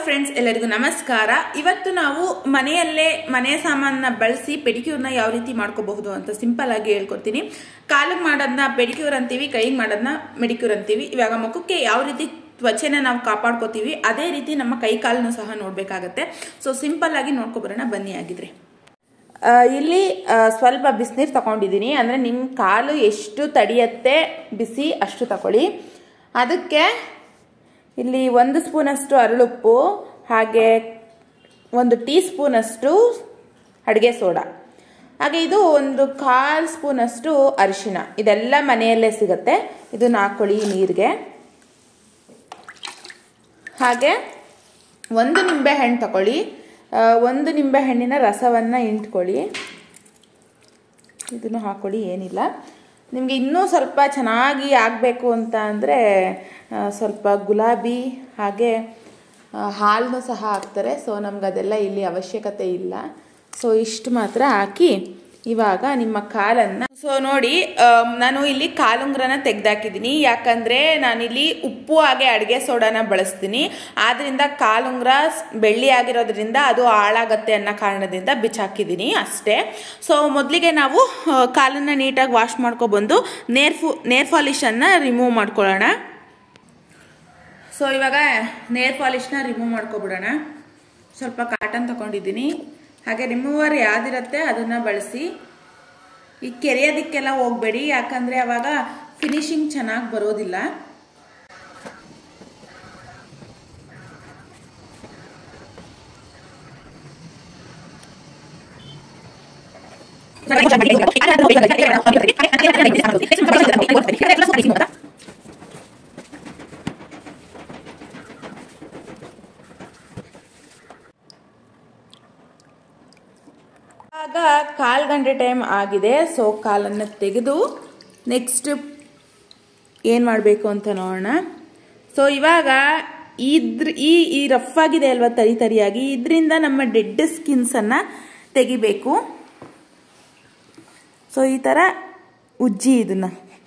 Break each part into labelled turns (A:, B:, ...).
A: friends ಎಲ್ಲರಿಗೂ ನಮಸ್ಕಾರ ಇವತ್ತು ನಾವು ಮನೆಯಲ್ಲೇ ಮನೆ ಸಾಮಾನನ್ನ ಬಳಸಿ ಪೆಡಿಕ್ಯೂರ್ನ ಯಾವ ರೀತಿ ಮಾಡ್ಕೋಬಹುದು ಅಂತ ಸಿಂಪಲ್ ಆಗಿ ಹೇಳ್ಕೊಡ್ತೀನಿ ಕಾಲಿಗೆ ಮಾಡೋದನ್ನ ಪೆಡಿಕ್ಯೂರ್ ಅಂತೀವಿ ಕೈಗೆ ಮಾಡೋದನ್ನ ಮೆಡಿಕ್ಯೂರ್ ಅಂತೀವಿ ಇವಾಗ ಮುಖಕ್ಕೆ ಯಾವ ರೀತಿ ತ್ವಚೆನ ನಾವು ಕಾಪಾಡ್ಕೋತೀವಿ ಅದೇ ರೀತಿ ನಮ್ಮ ಕೈ ಕಾಲನ್ನು ಸಹ ನೋಡ್ಬೇಕಾಗತ್ತೆ ಸೊ ಸಿಂಪಲ್ ಆಗಿ ನೋಡ್ಕೊಬರೋಣ ಬನ್ನಿ ಆಗಿದ್ರೆ ಆ, ಇಲ್ಲಿ ಆ, ಸ್ವಲ್ಪ ಬಿಸಿನೀರು ತಗೊಂಡಿದ್ದೀನಿ ಅಂದರೆ ನಿಮ್ಮ ಕಾಲು ಎಷ್ಟು ತಡೆಯತ್ತೆ ಬಿಸಿ ಅಷ್ಟು ತಗೊಳ್ಳಿ ಅದಕ್ಕೆ ಇಲ್ಲಿ ಒಂದು ಸ್ಪೂನಷ್ಟು ಅರಳುಪ್ಪು ಹಾಗೆ ಒಂದು ಟೀ ಸ್ಪೂನಷ್ಟು ಅಡುಗೆ ಸೋಡಾ ಹಾಗೆ ಇದು ಒಂದು ಕಾಲು ಸ್ಪೂನಷ್ಟು ಅರಿಶಿಣ ಇದೆಲ್ಲ ಮನೆಯಲ್ಲೇ ಸಿಗುತ್ತೆ ಇದನ್ನ ಹಾಕೊಳ್ಳಿ ನೀರಿಗೆ ಹಾಗೆ ಒಂದು ನಿಂಬೆ ಹಣ್ಣು ತಗೊಳ್ಳಿ ಆ, ಒಂದು ನಿಂಬೆ ಹಣ್ಣಿನ ರಸವನ್ನು ಇಂಟ್ಕೊಳ್ಳಿ ಇದನ್ನು ಹಾಕೊಳ್ಳಿ ಏನಿಲ್ಲ ನಿಮಗೆ ಇನ್ನೂ ಸ್ವಲ್ಪ ಚೆನ್ನಾಗಿ ಆಗಬೇಕು ಅಂತ ಅಂದರೆ ಸ್ವಲ್ಪ ಗುಲಾಬಿ ಹಾಗೆ ಆ, ಹಾಲನ್ನು ಸಹ ಹಾಕ್ತಾರೆ ಸೊ ನಮ್ಗೆ ಅದೆಲ್ಲ ಇಲ್ಲಿ ಅವಶ್ಯಕತೆ ಇಲ್ಲ ಸೊ ಇಷ್ಟು ಮಾತ್ರ ಹಾಕಿ ಇವಾಗ ನಿಮ್ಮ ಕಾಲನ್ನು ಸೊ ನೋಡಿ ಆ, ನಾನು ಇಲ್ಲಿ ಕಾಲುಂಗ್ರನ ತೆಗ್ದಾಕಿದ್ದೀನಿ ಯಾಕಂದರೆ ನಾನಿಲ್ಲಿ ಉಪ್ಪು ಹಾಗೆ ಅಡುಗೆ ಸೋಡಾನ ಬಳಸ್ತೀನಿ ಆದ್ದರಿಂದ ಕಾಲುಂಗ್ರ ಸ್- ಬೆಳ್ಳಿ ಆಗಿರೋದ್ರಿಂದ ಅದು ಹಾಳಾಗತ್ತೆ ಅನ್ನೋ ಕಾರಣದಿಂದ ಬಿಚ್ಚಾಕಿದ್ದೀನಿ ಅಷ್ಟೇ ಸೊ ಮೊದಲಿಗೆ ನಾವು ಆ, ಕಾಲನ್ನ ನೀಟಾಗಿ ವಾಶ್ ಮಾಡ್ಕೊಬಂದು ನೇರ್ ಫು ನೇರ್ ಪಾಲಿಶನ್ನು ರಿಮೂವ್ ಮಾಡ್ಕೊಳ್ಳೋಣ ಸೊ ಇವಾಗ ನೇರ್ ಪಾಲಿಶ್ನ ರಿಮೂವ್ ಮಾಡ್ಕೊಬಿಡೋಣ ಸ್ವಲ್ಪ ಕಾಟನ್ ತಗೊಂಡಿದ್ದೀನಿ ಹಾಗೆ ರಿಮೂವರ್ ಯಾವ್ದಿರತ್ತೆ ಅದನ್ನು ಬಳಸಿ ಈ ಕೆರೆಯೋದಕ್ಕೆಲ್ಲ ಹೋಗಬೇಡಿ ಯಾಕಂದರೆ ಅವಾಗ ಫಿನಿಶಿಂಗ್ ಚೆನ್ನಾಗಿ ಬರೋದಿಲ್ಲ ಆಗ ಕಾಲು ಗಂಟೆ ಟೈಮ್ ಆಗಿದೆ ಸೊ ಕಾಲನ್ನು ತೆಗೆದು ನೆಕ್ಸ್ಟ್ ಏನು ಮಾಡಬೇಕು ಅಂತ ನೋಡೋಣ ಸೊ ಇವಾಗ ಇದ್ರ ಈ ಈ ರಫ್ ಆಗಿದೆ ಅಲ್ವಾ ತರಿ ತರಿಯಾಗಿ ಇದರಿಂದ ನಮ್ಮ ಡೆಡ್ ಸ್ಕಿನ್ಸನ್ನು ತೆಗಿಬೇಕು ಸೊ ಈ ಥರ ಉಜ್ಜಿ ಇದನ್ನ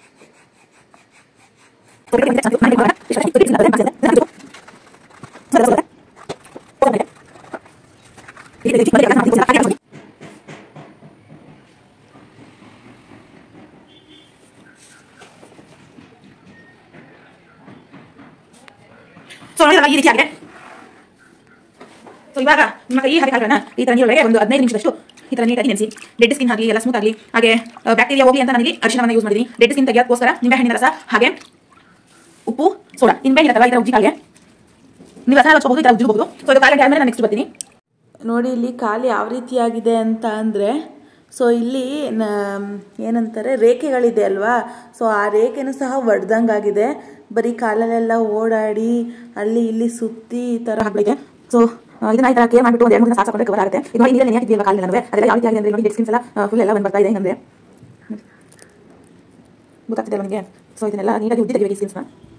A: ಸೊ ನೋಡಿದ್ರಲ್ಲ ಈ ರೀತಿ ಆಗಿದೆ ಸೊ ಇವಾಗ ನಿಮ್ಮ ಕೈ ಹಾಗೆ ಹಾಕೋಣ ಈ ತರ ನೀರೊಳಗೆ ಒಂದು ಹದಿನೈದು ನಿಮಿಷದಷ್ಟು ಈ ತರ ನೀಟಾಗಿ ನೆನೆಸಿ ಡೆಡ್ ಸ್ಕಿನ್ ಆಗಲಿ ಎಲ್ಲ ಸ್ಮೂತ್ ಆಗಲಿ ಹಾಗೆ ಬ್ಯಾಕ್ಟೀರಿಯಾ ಹೋಗಲಿ ಅಂತ ನನಗೆ ಅರಿಶಿಣವನ್ನು ಯೂಸ್ ಮಾಡಿದ್ದೀನಿ ಡೆಡ್ ಸ್ಕಿನ್ ತೆಗೆಯೋಕ್ಕೋಸ್ಕರ ನಿಂಬೆ ಹಣ್ಣಿನ ರಸ ಹಾಗೆ ಉಪ್ಪು ಸೋಡಾ ನಿಂಬೆ ಇರುತ್ತಲ್ಲ ಈ ತರ ಉಜ್ಜಿ ಕಾಲಿಗೆ ನೀವು ರಸ ಹಚ್ಕೋಬಹುದು ಈ ತರ ಉಜ್ಜಬಹುದು ಸೊ ಇದು ಕಾಲಿಗೆ ಆದ್ಮೇಲೆ ನಾನು ನೆಕ್ಸ್ಟ್ ಬರ್ತೀನಿ ನೋಡಿ ಇಲ್ಲಿ ಕಾಲು ಯಾವ ರೀತಿಯಾಗಿದೆ ಅಂತ ಅಂದರೆ ಸೊ ಇಲ್ಲಿ ನ- ಏನಂತಾರೆ ರೇಖೆಗಳಿದೆ ಅಲ್ವಾ ಸೊ ಆ ರೇಖೆನೂ ಸಹ ಒಡ್ದಂಗಾಗಿದೆ ಬರೀ ಕಾಲಲ್ಲೆಲ್ಲ ಓಡಾಡಿ ಅಲ್ಲಿ ಇಲ್ಲಿ ಸುತ್ತಿ ಈ ಥರ ಆಗ್ಬಿಟ್ಟಿದೆ ಸೊ ಇದನ್ನ ಈ ಥರ ಕೇರ್ ಮಾಡಿಬಿಟ್ಟು ಒಂದು ಎರಡು ಮೂರು ದಿನ ಸಾಕು ಕವರ್ ಆಗುತ್ತೆ ಇದು ನೋಡಿ ನೀರಲ್ಲಿ ನೆನೆಯಾಕಿದ್ದೀವಿ ಕಾಲಿಗೆ ನನಗೆ ಅದೆಲ್ಲ ಯಾವ ರೀತಿ ಆಗಿದೆ ಅಂದರೆ ನೋಡಿ ಡೆಡ್ ಸ್ಕಿನ್ಸ್ ಎಲ್ಲ ಫುಲ್ ಎಲ್ಲ ಬಂದು ಬರ್ತಾ ಇದೆ ಹಿಂಗಂದ್ರೆ ಗೊತ್ತಾಗ್ತಿದೆ ನನಗೆ ಸೊ ಇದನ್ನೆಲ್ಲ ನೀಟಾಗಿ ಉದ್ದಿ ತೆಗಿಬೇಕು ಈ ಸ್ಕಿನ್ಸ್ನ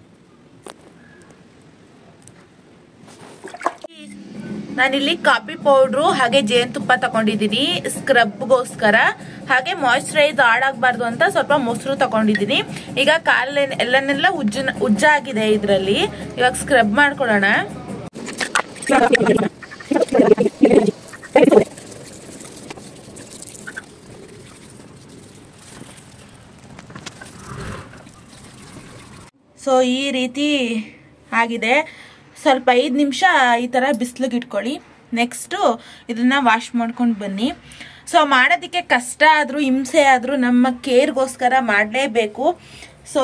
A: ನಾನಿಲ್ಲಿ ಕಾಫಿ ಪೌಡ್ರು ಹಾಗೆ ಜೇನುತುಪ್ಪ ತಗೊಂಡಿದ್ದೀನಿ ಸ್ಕ್ರಬ್ಗೋಸ್ಕರ ಹಾಗೆ ಮಾಯಿಶ್ಚರೈಸ್ ಹಾಳಾಗಬಾರ್ದು ಅಂತ ಸ್ವಲ್ಪ ಮೊಸರು ತಗೊಂಡಿದ್ದೀನಿ ಈಗ ಕಾಲ ಎಲ್ಲನೆಲ್ಲ ಉಜ್ಜ ಉಜ್ಜಾಗಿದೆ ಇದರಲ್ಲಿ ಇವಾಗ ಸ್ಕ್ರಬ್ ಮಾಡ್ಕೊಳ್ಳೋಣ ಸೊ ಈ ರೀತಿ ಆಗಿದೆ ಸ್ವಲ್ಪ ಐದು ನಿಮಿಷ ಈ ಥರ ಬಿಸಿಲಿಗೆ ಇಟ್ಕೊಳ್ಳಿ ನೆಕ್ಸ್ಟು ಇದನ್ನು ವಾಶ್ ಮಾಡ್ಕೊಂಡು ಬನ್ನಿ ಸೊ ಮಾಡೋದಕ್ಕೆ ಕಷ್ಟ ಆದರೂ ಹಿಂಸೆ ಆದರೂ ನಮ್ಮ ಕೇರ್ಗೋಸ್ಕರ ಮಾಡಲೇಬೇಕು ಸೊ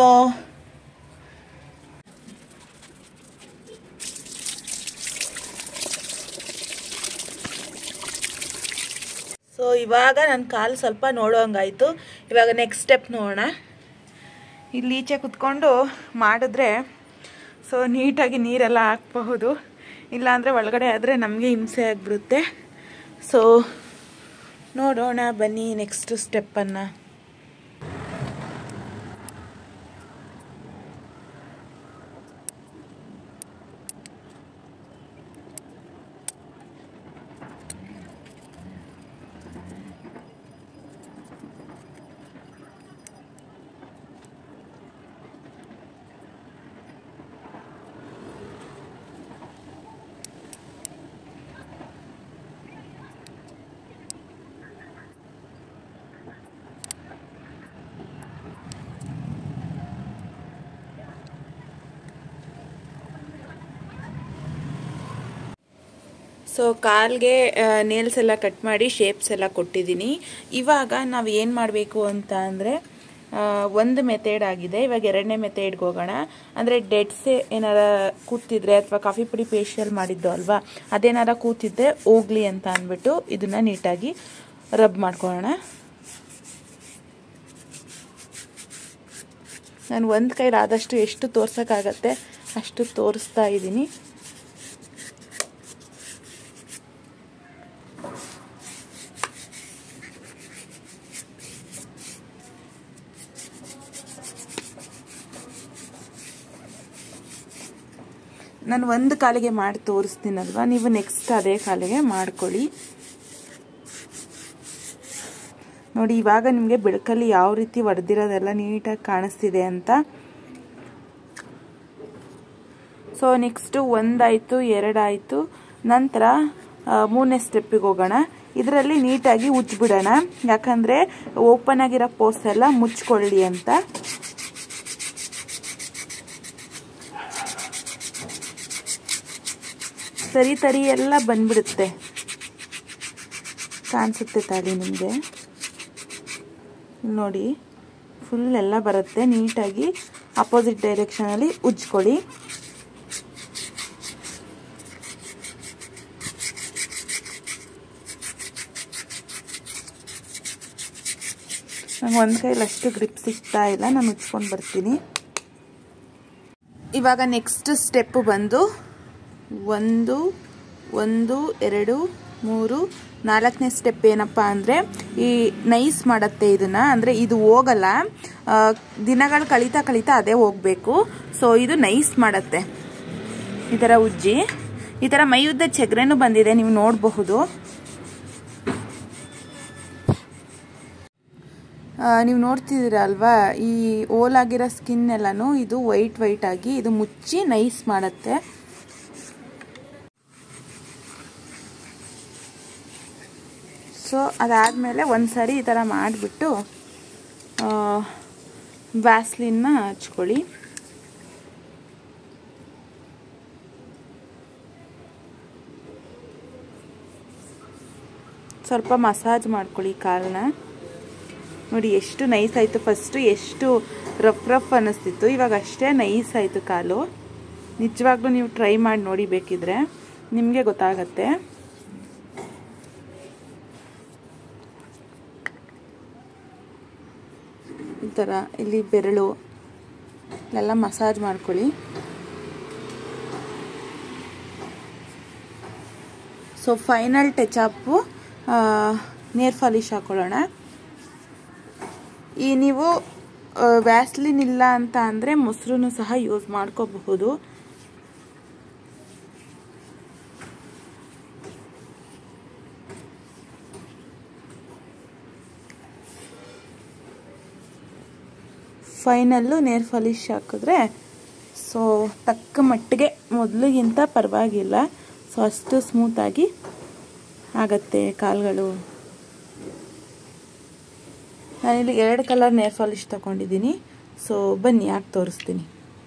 A: ಸೊ ಇವಾಗ ನನ್ನ ಕಾಲು ಸ್ವಲ್ಪ ನೋಡೋಂಗಾಯಿತು ಇವಾಗ ನೆಕ್ಸ್ಟ್ ಸ್ಟೆಪ್ ನೋಡೋಣ ಇಲ್ಲಿ ಈಚೆ ಕುತ್ಕೊಂಡು ಮಾಡಿದ್ರೆ ಸೊ ನೀಟಾಗಿ ನೀರೆಲ್ಲ ಹಾಕಬಹುದು ಇಲ್ಲಾಂದರೆ ಒಳಗಡೆ ಆದರೆ ನಮಗೆ ಹಿಂಸೆ ಆಗಿಬಿಡುತ್ತೆ ಸೊ ನೋಡೋಣ ಬನ್ನಿ ನೆಕ್ಸ್ಟ್ ಸ್ಟೆಪ್ಪನ್ನು ಸೊ ಕಾಲ್ಗೆ ನೇಲ್ಸ್ ಎಲ್ಲ ಕಟ್ ಮಾಡಿ ಶೇಪ್ಸ್ ಎಲ್ಲ ಕೊಟ್ಟಿದ್ದೀನಿ ಇವಾಗ ನಾವು ಏನು ಮಾಡಬೇಕು ಅಂತ ಅಂದರೆ ಒಂದು ಮೆಥಡ್ ಆಗಿದೆ ಇವಾಗ ಎರಡನೇ ಮೆಥಡ್ಗೆ ಹೋಗೋಣ ಅಂದರೆ ಡೆಡ್ಸೆ ಏನಾರ ಕೂತಿದ್ರೆ ಅಥವಾ ಕಾಫಿ ಪುಡಿ ಫೇಶಿಯಲ್ ಮಾಡಿದ್ದು ಅಲ್ವಾ ಅದೇನಾರ ಕೂತಿದ್ದೆ ಹೋಗ್ಲಿ ಅಂತ ಅಂದ್ಬಿಟ್ಟು ಇದನ್ನು ನೀಟಾಗಿ ರಬ್ ಮಾಡ್ಕೊಳ್ಳೋಣ ನಾನು ಒಂದು ಕೈಲಿ ಆದಷ್ಟು ಎಷ್ಟು ತೋರ್ಸೋಕ್ಕಾಗತ್ತೆ ಅಷ್ಟು ತೋರಿಸ್ತಾ ಇದ್ದೀನಿ ನಾನು ಒಂದು ಕಾಲಿಗೆ ಮಾಡಿ ತೋರಿಸ್ತೀನಲ್ವ ನೀವು ನೆಕ್ಸ್ಟ್ ಅದೇ ಕಾಲಿಗೆ ಮಾಡ್ಕೊಳ್ಳಿ ನೋಡಿ ಇವಾಗ ನಿಮಗೆ ಬೆಳಕಲ್ಲಿ ಯಾವ ರೀತಿ ಹೊಡೆದಿರೋದೆಲ್ಲ ನೀಟಾಗಿ ಕಾಣಿಸ್ತಿದೆ ಅಂತ ಸೊ ನೆಕ್ಸ್ಟು ಒಂದಾಯಿತು ಎರಡಾಯಿತು ನಂತರ ಮೂರನೇ ಸ್ಟೆಪ್ಪಿಗೆ ಹೋಗೋಣ ಇದರಲ್ಲಿ ನೀಟಾಗಿ ಉಜ್ಜಿಬಿಡೋಣ ಯಾಕಂದರೆ ಓಪನ್ ಆಗಿರೋ ಪೋಸ್ಟ್ ಎಲ್ಲ ಮುಚ್ಕೊಳ್ಳಿ ಅಂತ ಸರಿ ತರಿ ಎಲ್ಲ ಬಂದ್ಬಿಡುತ್ತೆ ಕಾಣಿಸುತ್ತೆ ತಾಳಿ ನಿಮಗೆ ನೋಡಿ ಫುಲ್ ಎಲ್ಲ ಬರುತ್ತೆ ನೀಟಾಗಿ ಅಪೋಸಿಟ್ ಡೈರೆಕ್ಷನಲ್ಲಿ ಉಜ್ಕೊಳ್ಳಿ ನಂಗೆ ಒಂದು ಕೈಲಿ ಅಷ್ಟು ಗ್ರಿಪ್ ಸಿಗ್ತಾ ಇಲ್ಲ ನಾನು ಉಜ್ಕೊಂಡು ಬರ್ತೀನಿ ಇವಾಗ ನೆಕ್ಸ್ಟ್ ಸ್ಟೆಪ್ಪು ಬಂದು ಒಂದು ಒಂದು ಎರಡು ಮೂರು ನಾಲ್ಕನೇ ಸ್ಟೆಪ್ ಏನಪ್ಪ ಅಂದರೆ ಈ ನೈಸ್ ಮಾಡುತ್ತೆ ಇದನ್ನು ಅಂದರೆ ಇದು ಹೋಗಲ್ಲ ದಿನಗಳು ಕಳೀತಾ ಕಳೀತಾ ಅದೇ ಹೋಗಬೇಕು ಸೊ ಇದು ನೈಸ್ ಮಾಡುತ್ತೆ ಈ ಥರ ಉಜ್ಜಿ ಈ ಥರ ಮೈ ಉದ್ದ ಚೆಗ್ರೆನೂ ಬಂದಿದೆ ನೀವು ನೋಡಬಹುದು ನೀವು ನೋಡ್ತಿದ್ದೀರ ಅಲ್ವಾ ಈ ಓಲಾಗಿರೋ ಸ್ಕಿನ್ ಎಲ್ಲನೂ ಇದು ವೈಟ್ ವೈಟ್ ಆಗಿ ಇದು ಮುಚ್ಚಿ ನೈಸ್ ಮಾಡುತ್ತೆ ಸೊ ಅದಾದಮೇಲೆ ಒಂದು ಸಾರಿ ಈ ಥರ ಮಾಡಿಬಿಟ್ಟು ವ್ಯಾಸ್ಲಿನ್ನ ಹಚ್ಕೊಳ್ಳಿ ಸ್ವಲ್ಪ ಮಸಾಜ್ ಮಾಡ್ಕೊಳ್ಳಿ ಕಾಲನ್ನ ನೋಡಿ ಎಷ್ಟು ನೈಸ್ ಆಯಿತು ಫಸ್ಟು ಎಷ್ಟು ರಫ್ ರಫ್ ಅನ್ನಿಸ್ತಿತ್ತು ಇವಾಗ ಅಷ್ಟೇ ನೈಸ್ ಆಯಿತು ಕಾಲು ನಿಜವಾಗ್ಲೂ ನೀವು ಟ್ರೈ ಮಾಡಿ ನೋಡಿ ಬೇಕಿದ್ರೆ ನಿಮಗೆ ಗೊತ್ತಾಗತ್ತೆ ಈ ಥರ ಇಲ್ಲಿ ಬೆರಳು ಎಲ್ಲ ಮಸಾಜ್ ಮಾಡ್ಕೊಳ್ಳಿ ಸೊ ಫೈನಲ್ ಟಚಪ್ಪು ನೇರ್ ಪಾಲಿಶ್ ಹಾಕೊಳ್ಳೋಣ ಈ ನೀವು ವ್ಯಾಸ್ಲಿನ್ ಇಲ್ಲ ಅಂತ ಅಂದರೆ ಮೊಸರು ಸಹ ಯೂಸ್ ಮಾಡ್ಕೋಬಹುದು ಫೈನಲ್ಲು ನೇರ್ ಪಾಲಿಶ್ ಹಾಕಿದ್ರೆ ಸೊ ತಕ್ಕ ಮಟ್ಟಿಗೆ ಮೊದಲಿಗಿಂತ ಪರವಾಗಿಲ್ಲ ಸೊ ಅಷ್ಟು ಸ್ಮೂತಾಗಿ ಆಗತ್ತೆ ಕಾಲುಗಳು ನಾನಿಲ್ಲಿ ಎರಡು ಕಲರ್ ನೇರ್ ಪಾಲಿಶ್ ತಗೊಂಡಿದ್ದೀನಿ ಸೊ ಬನ್ನಿ ಯಾಕೆ ತೋರಿಸ್ತೀನಿ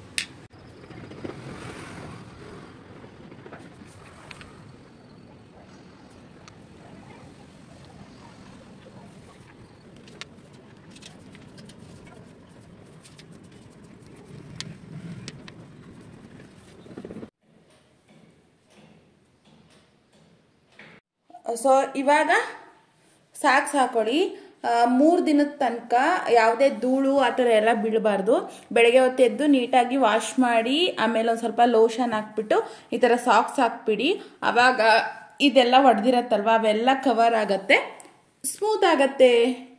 A: ಸೊ ಇವಾಗ ಸಾಕ್ಸ್ ಹಾಕೊಳ್ಳಿ ಮೂರು ದಿನದ ತನಕ ಯಾವುದೇ ಧೂಳು ಆ ಥರ ಎಲ್ಲ ಬೀಳಬಾರ್ದು ಬೆಳಗ್ಗೆ ಹೊತ್ತು ಎದ್ದು ನೀಟಾಗಿ ವಾಶ್ ಮಾಡಿ ಆಮೇಲೆ ಒಂದು ಸ್ವಲ್ಪ ಲೋಷನ್ ಹಾಕ್ಬಿಟ್ಟು ಈ ಥರ ಸಾಕ್ಸ್ ಹಾಕ್ಬಿಡಿ ಆವಾಗ ಇದೆಲ್ಲ ಹೊಡೆದಿರತ್ತಲ್ವ ಅವೆಲ್ಲ ಕವರ್ ಆಗತ್ತೆ ಸ್ಮೂತ್ ಆಗತ್ತೆ